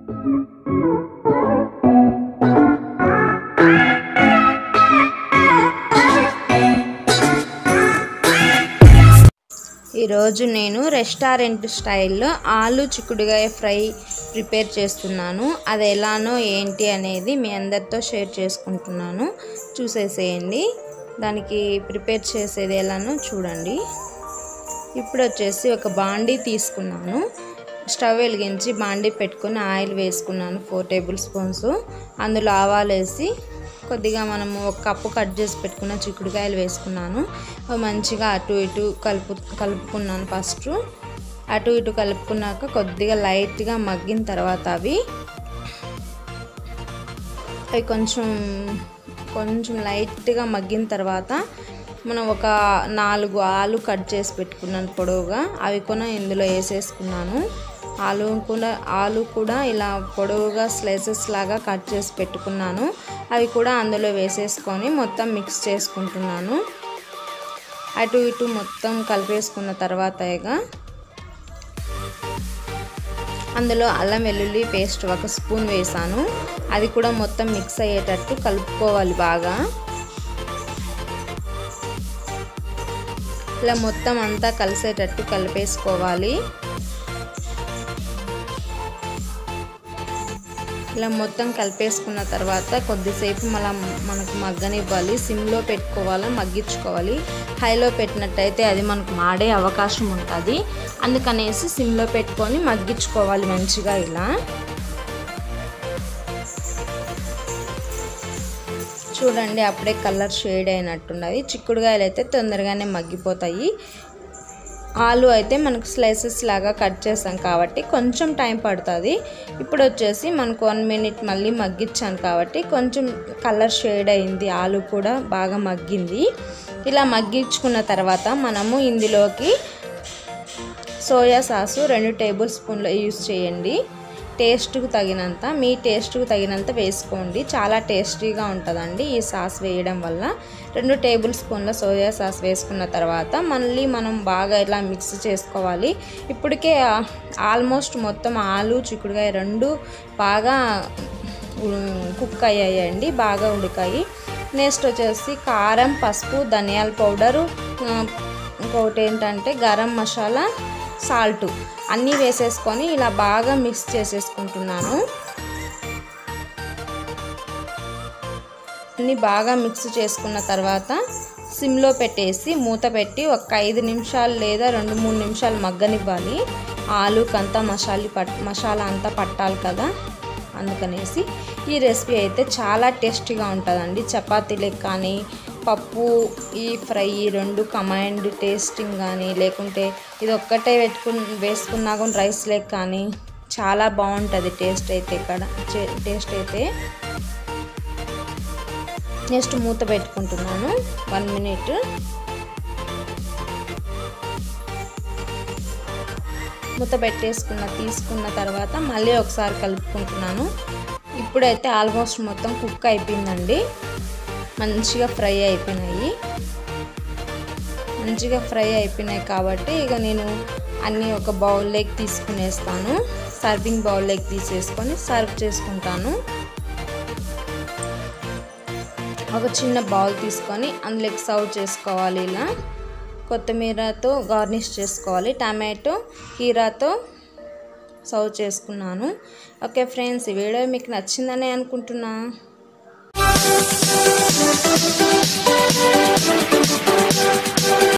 ఈరోజు నేను రెస్టారెంట్ స్టైల్లో ఆలు చిక్కుడుగాయ ఫ్రై ప్రిపేర్ చేస్తున్నాను అది ఎలానో ఏంటి అనేది మీ అందరితో షేర్ చేసుకుంటున్నాను చూసేసేయండి దానికి ప్రిపేర్ చేసేది ఎలానో చూడండి ఇప్పుడు వచ్చేసి ఒక బాండీ తీసుకున్నాను స్టవ్ వెలిగించి బాండీ పెట్టుకుని ఆయిల్ వేసుకున్నాను ఫోర్ టేబుల్ స్పూన్స్ అందులో ఆవాలు వేసి కొద్దిగా మనము ఒక కప్పు కట్ చేసి పెట్టుకున్న చిక్కుడుకాయలు వేసుకున్నాను అవి మంచిగా అటు ఇటు కలుపు కలుపుకున్నాను ఫస్ట్ అటు ఇటు కలుపుకున్నాక కొద్దిగా లైట్గా మగ్గిన తర్వాత అవి అవి కొంచెం కొంచెం లైట్గా మగ్గిన తర్వాత మనం ఒక నాలుగు ఆలు కట్ చేసి పెట్టుకున్నాను పొడవుగా అవి కూడా ఇందులో వేసేసుకున్నాను ఆలు కూడా ఆలు కూడా ఇలా పొడవుగా స్లైసెస్ లాగా కట్ చేసి పెట్టుకున్నాను అవి కూడా అందులో వేసేసుకొని మొత్తం మిక్స్ చేసుకుంటున్నాను అటు ఇటు మొత్తం కలిపేసుకున్న తర్వాత ఇక అందులో అల్లం వెల్లుల్లి పేస్ట్ ఒక స్పూన్ వేసాను అది కూడా మొత్తం మిక్స్ అయ్యేటట్టు కలుపుకోవాలి బాగా ఇలా మొత్తం అంతా కలిసేటట్టు కలిపేసుకోవాలి ఇలా మొత్తం కలిపేసుకున్న తర్వాత కొద్దిసేపు మళ్ళీ మనకు మగ్గనివ్వాలి సిమ్లో పెట్టుకోవాలి మగ్గించుకోవాలి హైలో పెట్టినట్టయితే అది మనకు మాడే అవకాశం ఉంటుంది అందుకనేసి సిమ్లో పెట్టుకొని మగ్గించుకోవాలి మంచిగా ఇలా చూడండి అప్పుడే కలర్ షేడ్ అయినట్టున్నది చిక్కుడుకాయలు అయితే తొందరగానే మగ్గిపోతాయి ఆలు అయితే మనకు స్లైసెస్ లాగా కట్ చేసాం కాబట్టి కొంచెం టైం పడుతుంది ఇప్పుడు వచ్చేసి మనకు వన్ మినిట్ మళ్ళీ మగ్గించాను కాబట్టి కొంచెం కలర్ షేడ్ అయింది ఆలు కూడా బాగా మగ్గింది ఇలా మగ్గించుకున్న తర్వాత మనము ఇందులోకి సోయా సాసు రెండు టేబుల్ స్పూన్లు యూస్ చేయండి టేస్ట్కు తగినంత మీ టేస్ట్కు తగినంత వేసుకోండి చాలా టేస్టీగా ఉంటుందండి ఈ సాస్ వేయడం వల్ల రెండు టేబుల్ స్పూన్ల సోయా సాస్ వేసుకున్న తర్వాత మళ్ళీ మనం బాగా ఇలా మిక్స్ చేసుకోవాలి ఇప్పటికే ఆల్మోస్ట్ మొత్తం ఆలు చిక్కుడుకాయ రెండు బాగా కుక్ అయ్యాయండి బాగా ఉడికాయి నెక్స్ట్ వచ్చేసి కారం పసుపు ధనియాల పౌడరు ఇంకొకటి ఏంటంటే గరం మసాలా సాల్ట్ అన్నీ వేసేసుకొని ఇలా బాగా మిక్స్ చేసేసుకుంటున్నాను అన్నీ బాగా మిక్స్ చేసుకున్న తర్వాత సిమ్లో పెట్టేసి మూత పెట్టి ఒక ఐదు నిమిషాలు లేదా రెండు మూడు నిమిషాలు మగ్గనివ్వాలి ఆలుకంతా మసాలి పట్ మసాలా అంతా పట్టాలి కదా అందుకనేసి ఈ రెసిపీ అయితే చాలా టేస్టీగా ఉంటుందండి చపాతీలకు కానీ పప్పు ఈ ఫ్రై రెండు కమాండ్ టేస్టింగ్ కానీ లేకుంటే ఇది ఒక్కటే పెట్టుకుని వేసుకున్నా కూడా రైస్ లెక్ కానీ చాలా బాగుంటుంది టేస్ట్ అయితే ఇక్కడ టేస్ట్ అయితే నెక్స్ట్ మూత పెట్టుకుంటున్నాను వన్ మినిట్ మూత పెట్టేసుకున్న తీసుకున్న తర్వాత మళ్ళీ ఒకసారి కలుపుకుంటున్నాను ఇప్పుడైతే ఆల్మోస్ట్ మొత్తం కుక్ అయిపోయిందండి మంచిగా ఫ్రై అయిపోయినాయి మంచిగా ఫ్రై అయిపోయినాయి కాబట్టి ఇక నేను అన్నీ ఒక బౌల్లోకి తీసుకునేస్తాను సర్వింగ్ బౌల్లోకి తీసేసుకొని సర్వ్ చేసుకుంటాను ఒక చిన్న బౌల్ తీసుకొని అందులోకి సర్వ్ చేసుకోవాలి ఇలా కొత్తిమీరతో గార్నిష్ చేసుకోవాలి టమాటో కీరాతో సర్వ్ చేసుకున్నాను ఓకే ఫ్రెండ్స్ ఈ వీడియో మీకు నచ్చిందని అనుకుంటున్నా